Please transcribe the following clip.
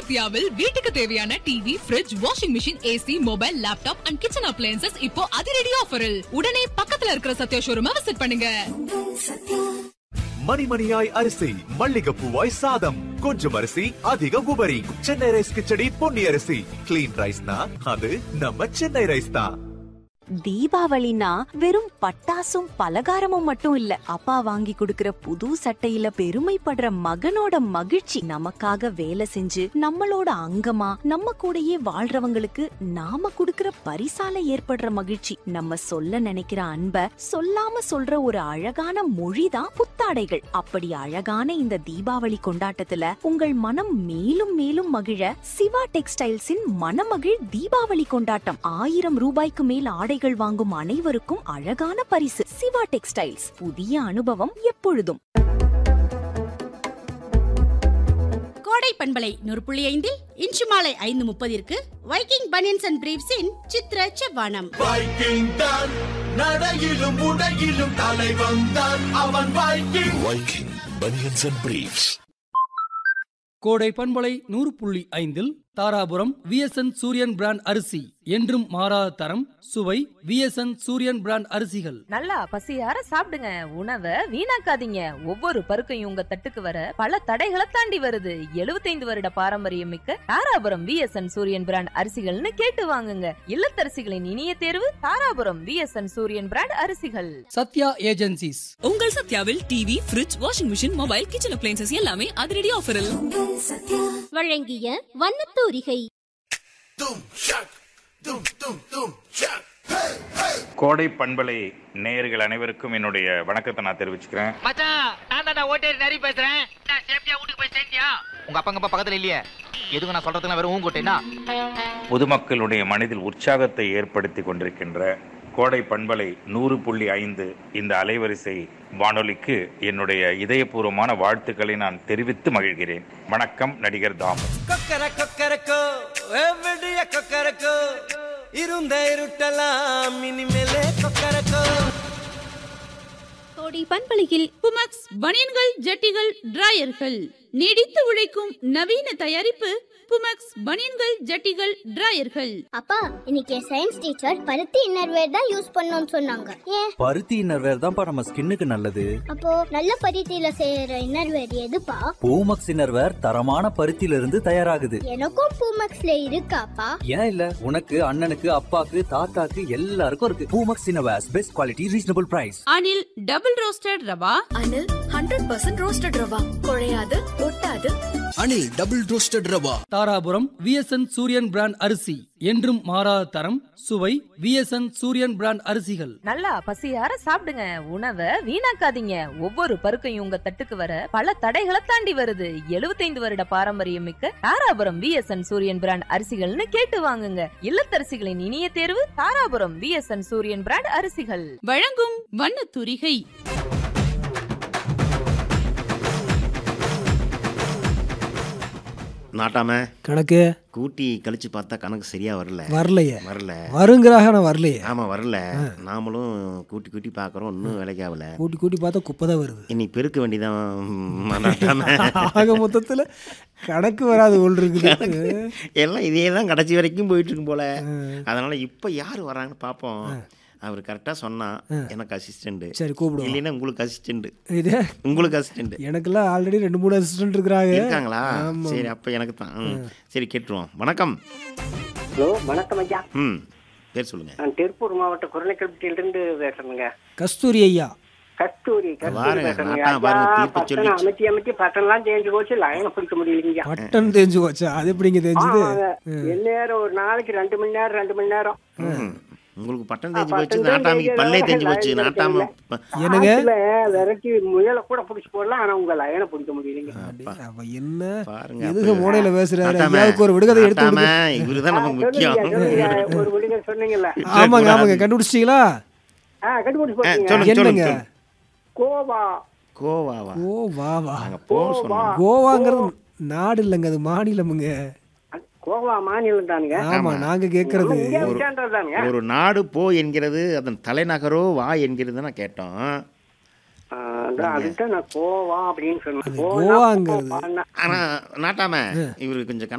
சத்யாவில் வீட்டுக்கு தேவையான TV fridge washing machine AC mobile laptop and kitchen appliances இப்போ அதிரடி ஆஃபரில் உடனே பக்கத்துல இருக்கிற சத்யா ஷோரூமை விசிட் பண்ணுங்க மணிமணியாய் அரிசி மல்லிகைப்பூவாய் சாதம் கொஞ்சம் அரிசி அதிக உபரி சென்னை ரைஸ் கிச்சடி பொன்னி அரிசி கிளீன் ரைஸ்னா அது நம்ம சென்னை ரைஸ் தான் தீபாவளினா வெறும் பட்டாசும் பலகாரமும் மட்டும் இல்ல அப்பா வாங்கி கொடுக்கிற புது சட்டையில பெருமைப்படுற மகனோட மகிழ்ச்சி நமக்காக வேலை செஞ்சு நம்மளோட அங்கமா நம்ம கூடயே வாழ்றவங்களுக்கு நாம கொடுக்கிற பரிசால ஏற்படுற மகிழ்ச்சி நம்ம சொல்ல நினைக்கிற அன்ப சொல்லாம சொல்ற ஒரு அழகான மொழிதான் புத்தாடைகள் அப்படி அழகான இந்த தீபாவளி கொண்டாட்டத்துல உங்கள் மனம் மேலும் மேலும் மகிழ சிவா டெக்ஸ்டைல்ஸின் மனமகிழ் தீபாவளி கொண்டாட்டம் ஆயிரம் ரூபாய்க்கு மேல் ஆடைகள் வாங்கும் அனைவருக்கும் அழகான பரிசு சிவா டெக்ஸ்டைல்ஸ் புதிய அனுபவம் எப்பொழுதும் கோடை பண்பலை நூறு புள்ளி ஐந்தில் இன்று மாலை ஐந்து முப்பதிற்கு வைக்கிங் பனியன்ஸ் அண்ட் பிரீவ்ஸின் சித்ர செவ்வானம் வைக்கிங் தான் நடையிலும் உடையிலும் தலைவன் தான் அவன் Viking Viking Bunions and Briefs. கோடை பண்பலை நூறு புள்ளி ஐந்தில் தாராபுரம் விஎஸ்என் சூரியன் பிராண்ட் அரிசி என்றும் மாறாத தரம் சுவை விஎஸ்என் சூரியன் பிராண்ட் அரிசிகள் நல்லா பசியார சாப்பிடுங்க உணவை வீணாக்காதீங்க ஒவ்வொரு பருக்கையும் உங்க தட்டுக்கு வர பல தடைகளை தாண்டி வருது 75 வருட பாரம்பரியம் மிக்க தாராபுரம் விஎஸ்என் சூரியன் பிராண்ட் அரிசிகள்னு கேட்டு வாங்குங்க இல்லத்தரசிகளின் இனிய தேர்வு தாராபுரம் விஎஸ்என் சூரியன் பிராண்ட் அரிசிகள் சத்யா ஏஜென்சிஸ் உங்கள் சத்யாவில் TV fridge washing machine mobile kitchen appliances எல்லாமே அதிரடி ஆஃபரில் வழங்கிய வண்ணத்தூரிகை தும் ஷக் தும் தும் தும் ஷக் கோடை பண்பலை நேயர்கள் அனைவருக்கும் என்னுடைய வணக்கத்தை நான் தெரிவிச்சுக்கிறேன் மச்சான் நான் தான் ஓட்டேரி நரி பேசுறேன் நான் சேஃப்டியா வீட்டுக்கு போய் சேர்ந்தியா உங்க அப்பா அப்பா பக்கத்துல இல்லையே எதுக்கு நான் சொல்றதுக்கு வெறும் ஊங்கோட்டேனா பொதுமக்களுடைய மனதில் உற்சாகத்தை ஏற்படுத்தி கொண்டிருக்கின்ற கோடை பண்பலை நூறு புள்ளி ஐந்து இந்த அலைவரிசை வானொலிக்கு என்னுடைய இதயபூர்வமான வாழ்த்துக்களை நான் தெரிவித்து மகிழ்கிறேன் வணக்கம் நடிகர் தாமு கொக்கர கொக்கரக்கோ எவ்வளிய கொக்கரக்கோ இருந்த இருட்டலாம் இனிமேலே கொக்கரக்கோ கோடை பண்பலையில் புமக்ஸ் பனியன்கள் ஜட்டிகள் டிராயர்கள் நீடித்து உழைக்கும் நவீன தயாரிப்பு புமக்ஸ் பனியன்கள் ஜட்டிகள் டிராயர்கள் அப்பா இன்னைக்கு சயின்ஸ் டீச்சர் பருத்தி இன்னர்வேர் தான் யூஸ் பண்ணணும்னு சொன்னாங்க ஏன் பருத்தி இன்னர்வேர் தான்ப்பா நம்ம ஸ்கின்னுக்கு நல்லது அப்போ நல்ல பருத்தியில செய்யற இன்னர்வேர் எதுப்பா பூமக்ஸ் இன்னர்வேர் தரமான பருத்தியில இருந்து தயாராகுது எனக்கும் பூமக்ஸ்ல இருக்காப்பா ஏன் இல்ல உனக்கு அண்ணனுக்கு அப்பாக்கு தாத்தாக்கு எல்லாருக்கும் இருக்கு Poomex innerwears best quality reasonable price Anil double roasted rava Anil hundred percent roasted rava குழையாது ஒட்டாது Anil Double Roasted Rava. Dharapuram VSN Suriyan brand அரிசி என்றும் மாறாத தரம் சுவை விஎஸ்என் சூரியன் பிராண்ட் அரிசிகள் நல்லா பசியார சாப்பிடுங்க உணவை வீணாக்காதீங்க ஒவ்வொரு பருக்கையும் உங்க தட்டுக்கு வர பல தடைகளை தாண்டி வருது 75 வருட பாரம்பரியம் மிக்க தாராபுரம் விஎஸ்என் சூரியன் பிராண்ட் அரிசிகள்னு கேட்டு வாங்குங்க இல்லத்தரசிகளின் இனிய தேர்வு தாராபுரம் விஎஸ்என் சூரியன் பிராண்ட் அரிசிகள் வழங்கும் வண்ணத்தூரிகை நாட்டாம கணக்கு கூட்டி கழிச்சு பார்த்தா கணக்கு சரியா வரல வரலையே வரல வருங்கிறாக நான் வரலையே ஆமா வரல நாமளும் கூட்டி கூட்டி பார்க்கறோம் இன்னும் வேலைக்கு ஆகல கூட்டி கூட்டி பார்த்தா குப்பை தான் வருது இனி பெருக்க வேண்டியதான் நாட்டாம ஆக மொத்தத்துல கணக்கு வராது ஒன்று இருக்குது எல்லாம் இதே தான் கடைசி வரைக்கும் போயிட்டு இருக்கும் போல அதனால இப்போ யார் வராங்கன்னு பார்ப்போம் அவர் கரெக்டாக சொன்னா எனக்கு அசிஸ்டண்ட் சரி, கூப்பிடுவோம். இல்லைன்னா உங்களுக்கு அசிஸ்டண்ட் இது உங்களுக்கு அசிஸ்டண்ட் எனக்கெல்லாம் ஆல்ரெடி ரெண்டு மூணு அசிஸ்டன்ட் இருக்கிறாங்க இருக்காங்களா ஆமா. சரி அப்போ எனக்கு தான் ம். சரி கேட்டுருவோம் வணக்கம் ஹலோ வணக்கம் ஐயா ம் பேர் சொல்லுங்க நான் திருப்பூர் மாவட்டம் குரணைக்கல்பட்டியிலிருந்து பேசுறேங்க கஸ்தூரி ஐயா கஸ்தூரி கஸ்தூரி பாருங்க, பேசுறேங்க நாட்டாம பாருங்க, ஐயா, தீர்ப்பு பட்டனை சொல்லிடுச்சு. அமைத்தி அமைத்தி பட்டன்லாம் தேஞ்சு போச்சு லைனை பிடிக்க முடியலைங்க பட்டன் தெரிஞ்சு போச்சா அது எப்படிங்க தெரிஞ்சது எந்நேரம் ஒரு நாளைக்கு ரெண்டு மணி நேரம் ரெண்டு மணி நேரம் ம். உங்களுக்கு பட்டம் ஆ, தேஞ்சு போச்சு பட்டன் நாட்டாமிக்கு தேஞ்சு பல்லே தேஞ்சு line போச்சு கிடைக்கல. நாட்டாம ப- என்னங்க? ஆத்துல விரட்டி முயலை கூட பிடிச்சி போடலாம் ஆனா உங்க லைனை பிடிக்க முடியலைங்க அப்ப என்ன பாருங்க எதுக்கு அப்ப- மூடையில பேசுறாரு நாட்டாம, ஐயாவுக்கு ஒரு விடுகதை எடுத்து நாட்டாம, கொடுங்க. இவருதான் நமக்கு முக்கியம் சொல்லுங்க, சொல்லுங்க. ஒரு விடுங்க சொன்னீங்கல்ல ஆமாங்க ஆமாங்க கண்டுபிடிச்சிட்டீங்களா ஆ கண்டுபிடிச்சு ஆ, போட்டீங்க சொல்லுங்க சொல்லுங்க என்னங்க? சொல்லுங்க. கோவா கோவாவா ஓ வா வா நாங்க போக சொன்னோம் கோவாங்கிறது நாடு இல்லைங்க அது மாநிலமுங்க கோவா மாநிலம் தானுங்க ஆமா நாங்க கேக்குறது இந்தியா ஒரு- விட்டான்றதானுங்க ஒரு நாடு போ என்கிறது அதன் தலைநகரோ வா என்கிறது நான் கேட்டோம் ஆ, அதான் அதுதான் நான் கோவா அப்படின்னு சொன்னேன் கோவாங்கிறது கோவான்னா ஆனா நாட்டாம இவரு கொஞ்சம்